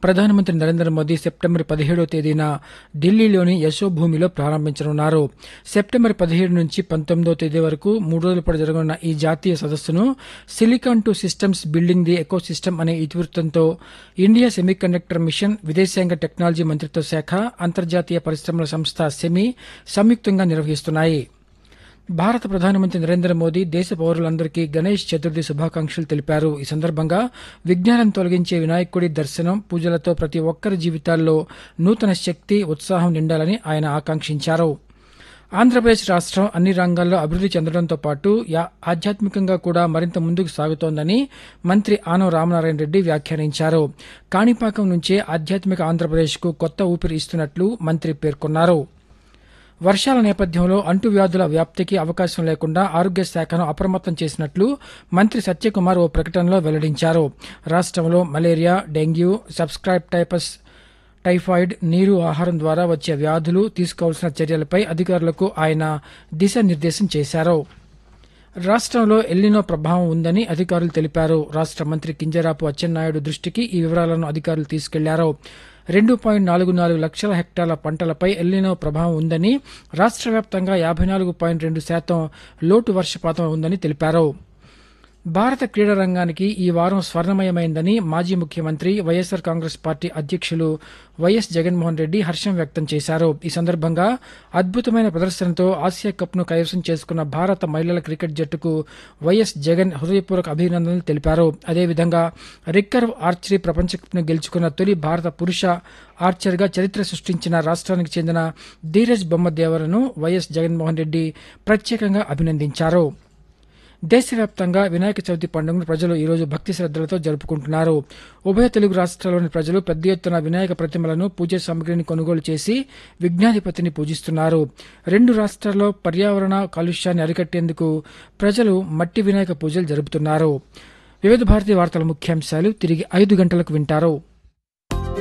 ప్రధానమంత్రి నరేంద్ర మోదీ సెప్టెంబర్ పదిహేడవ తేదీన ఢిల్లీలోని యశోభూమిలో ప్రారంభించనున్నారు సెప్టెంబర్ పదిహేడు నుంచి పంతొమ్మిదో తేదీ వరకు మూడు రోజుల పాటు జరగనున్న ఈ జాతీయ సదస్సును silicon to systems building the ecosystem అనే ఇతివృత్తంతో ఇండియా సెమీకండక్టర్ మిషన్ విదేశాంగ టెక్నాలజీ మంత్రిత్వ శాఖ అంతర్జాతీయ పరిశ్రమల సంస్థ సెమీ సంయుక్తంగా నిర్వహిస్తున్నాయి భారత ప్రధానమంత్రి నరేంద్ర మోదీ దేశ పౌరులందరికీ గణేష్ చతుర్థి శుభాకాంక్షలు తెలిపారు ఈ సందర్భంగా విజ్ఞానం తొలగించే వినాయకుడి దర్శనం పూజలతో ప్రతి ఒక్కరి జీవితాల్లో నూతన శక్తి ఉత్సాహం నిండాలని ఆయన ఆకాంక్షించారు ఆంధ్రప్రదేశ్ రాష్ట్రం అన్ని రంగాల్లో అభివృద్ది చెందడంతో పాటు యా- ఆధ్యాత్మికంగా కూడా మరింత ముందుకు సాగుతోందని మంత్రి ఆనం రామనారాయణ రెడ్డి వ్యాఖ్యానించారు కాణిపాకం నుంచే ఆధ్యాత్మిక ఆంధ్రప్రదేశ్కు కొత్త ఊపిరి ఇస్తున్నట్లు మంత్రి పేర్కొన్నారు వర్షాల నేపథ్యంలో అంటువ్యాధుల వ్యాప్తికి అవకాశం లేకుండా ఆరోగ్య శాఖను అప్రమత్తం చేసినట్లు మంత్రి సత్యకుమార్ ఓ ప్రకటనలో వెల్లడించారు రాష్ట్రంలో malaria dengue scrub typhus typhoid నీరు ఆహారం ద్వారా వచ్చే వ్యాధులు తీసుకోవాల్సిన చర్యలపై అధికారులకు ఆయన దిశానిర్దేశం చేశారు రాష్ట్రంలో ఎల్లినో ప్రభావం ఉందని అధికారులు తెలిపారు రాష్ట్ర మంత్రి కింజరాపు అచ్చెన్నాయుడు దృష్టికి ఈ వివరాలను అధికారులు తీసుకెళ్లారు రెండు పాయింట్ నాలుగు నాలుగు లక్షల హెక్టార్ల పంటలపై ఎల్లినో ప్రభావం ఉందని రాష్ట్ర వ్యాప్తంగా యాభై నాలుగు పాయింట్ రెండు శాతం లోటు వర్షపాతం ఉందని తెలిపారు భారత క్రీడా రంగానికి ఈ వారం స్వర్ణమయమైందని మాజీ ముఖ్యమంత్రి వైఎస్సార్ కాంగ్రెస్ పార్టీ అధ్యక్షులు వైఎస్ జగన్మోహన్ రెడ్డి హర్షం వ్యక్తం చేశారు ఈ సందర్భంగా అద్భుతమైన ప్రదర్శనతో ఆసియా కప్ను కైవసం చేసుకున్న భారత మహిళల క్రికెట్ జట్టుకు వైఎస్ జగన్ హృదయపూర్వక అభినందనలు తెలిపారు అదేవిధంగా రిక్కర్వ్ ఆర్చరీ ప్రపంచ కప్ను గెలుచుకున్న తొలి భారత పురుష ఆర్చర్గా చరిత్ర సృష్టించిన రాష్ట్రానికి చెందిన ధీరజ్ బొమ్మదేవరను వైఎస్ జగన్మోహన్ రెడ్డి ప్రత్యేకంగా అభినందించారు దేశవ్యాప్తంగా వినాయక చవితి పండుగను ప్రజలు ఈరోజు భక్తి శ్రద్దలతో జరుపుకుంటున్నారు ఉభయ తెలుగు రాష్ట్రాల్లోని ప్రజలు పెద్ద ఎత్తున వినాయక ప్రతిమలను పూజ సామగ్రిని కొనుగోలు చేసి విఘ్నాధిపతిని పూజిస్తున్నారు రెండు రాష్ట్రాల్లో పర్యావరణ కాలుష్యాన్ని అరికట్టేందుకు ప్రజలు మట్టి వినాయక పూజలు జరుపుతున్నారు వివిధ భారతీయ వార్తల ముఖ్యాంశాలు తిరిగి ఐదు గంటలకు వింటారు